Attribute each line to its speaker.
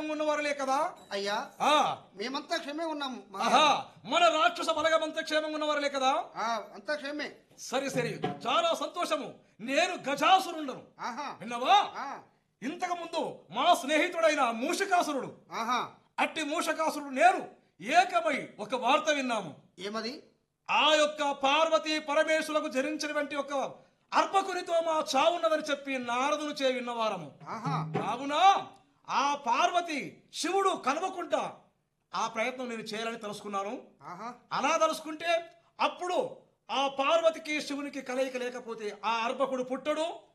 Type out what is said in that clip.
Speaker 1: క్షేమంగా ఉన్నవారులే కదా
Speaker 2: అయ్యా
Speaker 1: ఆ
Speaker 2: మేమంతా క్షమే ఉన్నాము మా-
Speaker 1: ఆహా మన రాక్షస బలగమంతా క్షేమంగా ఉన్నవారులే కదా
Speaker 2: ఆ, అంతా క్షమే
Speaker 1: సరే సరే చాలా సంతోషము నేను గజాసురుండను
Speaker 2: ఆహా
Speaker 1: విన్నావా
Speaker 2: ఆ,
Speaker 1: ఇంతకు ముందు మా స్నేహితుడైన మూషకాసురుడు
Speaker 2: ఆహా
Speaker 1: అట్టి మూషకాసురుడు నేను ఏకమై ఒక వార్త విన్నాము
Speaker 2: ఏమది
Speaker 1: ఆ యొక్క పార్వతి పరమేశ్వరులకు జరించినటువంటి ఒక అర్పకునితో మా చావున్నదని చెప్పి నారదులు చే విన్నవారము
Speaker 2: ఆహా
Speaker 1: కావున ఆ పార్వతి శివుడు కలవకుండా ఆ ప్రయత్నం నేను చేయాలని తెలుసుకున్నాను
Speaker 2: ఆహా
Speaker 1: అలా తలుసుకుంటే అప్పుడు ఆ పార్వతికి శివునికి కలయిక లేకపోతే ఆ అర్భకుడు పుట్టడు